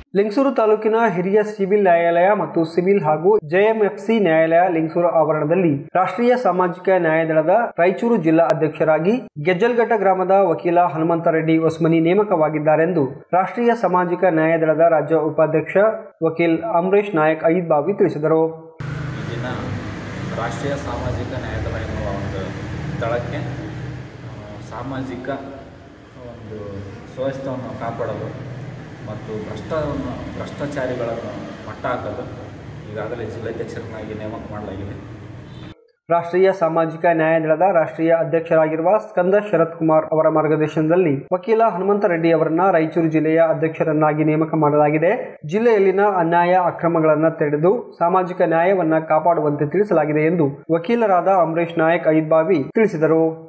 ಲಿಂಗಸೂರು ತಾಲೂಕಿನ ಹಿರಿಯ ಸಿವಿಲ್ ನ್ಯಾಯಾಲಯ ಮತ್ತು ಸಿವಿಲ್ ಹಾಗೂ ಜೆಎಂಎಫ್ಸಿ ನ್ಯಾಯಾಲಯ ಲಿಂಗಸೂರು ಆವರಣದಲ್ಲಿ ರಾಷ್ಟ್ರೀಯ ಸಾಮಾಜಿಕ ನ್ಯಾಯದಳದ ರಾಯಚೂರು ಜಿಲ್ಲಾ ಅಧ್ಯಕ್ಷರಾಗಿ ಗೆಜ್ಜಲ್ಘಟ್ಟ ಗ್ರಾಮದ ವಕೀಲ ಹನುಮಂತರೆಡ್ಡಿ ಒಸ್ಮನಿ ನೇಮಕವಾಗಿದ್ದಾರೆಂದು ರಾಷ್ಟ್ರೀಯ ಸಾಮಾಜಿಕ ನ್ಯಾಯದಳದ ರಾಜ್ಯ ಉಪಾಧ್ಯಕ್ಷ ವಕೀಲ್ ಅಮರೇಶ್ ನಾಯಕ್ ಐದ್ ಬಾವಿ ತಿಳಿಸಿದರು ಈ ದಿನ ರಾಷ್ಟ್ರೀಯ ಸಾಮಾಜಿಕ ನ್ಯಾಯದಳ ಎನ್ನುವ ಒಂದು ದಳಕ್ಕೆ ಆ, ಸಾಮಾಜಿಕ ಒಂದು ಸ್ವಾಸ್ಥ್ಯವನ್ನು ಕಾಪಾಡಲು ಮತ್ತು ಭ್ರಷ್ಟವನ್ನು ಭ್ರಷ್ಟಾಚಾರಿಗಳನ್ನು ಮಟ್ಟ ಹಾಕಲು ಈಗಾಗಲೇ ಜಿಲ್ಲಾಧ್ಯಕ್ಷರನ್ನಾಗಿ ನೇಮಕ ಮಾಡಲಾಗಿದೆ ರಾಷ್ಟ್ರೀಯ ಸಾಮಾಜಿಕ ನ್ಯಾಯದಳದ ರಾಷ್ಟ್ರೀಯ ಅಧ್ಯಕ್ಷರಾಗಿರುವ ಸ್ಕಂದ ಶರತ್ ಕುಮಾರ್ ಅವರ ಮಾರ್ಗದರ್ಶನದಲ್ಲಿ ವಕೀಲ ಹನುಮಂತ ರೆಡ್ಡಿ ಅವರನ್ನ ರಾಯಚೂರು ಜಿಲ್ಲೆಯ ಅಧ್ಯಕ್ಷರನ್ನಾಗಿ ನೇಮಕ ಮಾಡಲಾಗಿದೆ ಜಿಲ್ಲೆಯಲ್ಲಿನ ಅನ್ಯಾಯ ಅಕ್ರಮಗಳನ್ನು ತಡೆದು ಸಾಮಾಜಿಕ ನ್ಯಾಯವನ್ನ ಕಾಪಾಡುವಂತೆ ತಿಳಿಸಲಾಗಿದೆ ಎಂದು ವಕೀಲರಾದ ಅಮರೇಶ್ ನಾಯಕ್ ಐದ್ಬಾವಿ ತಿಳಿಸಿದರು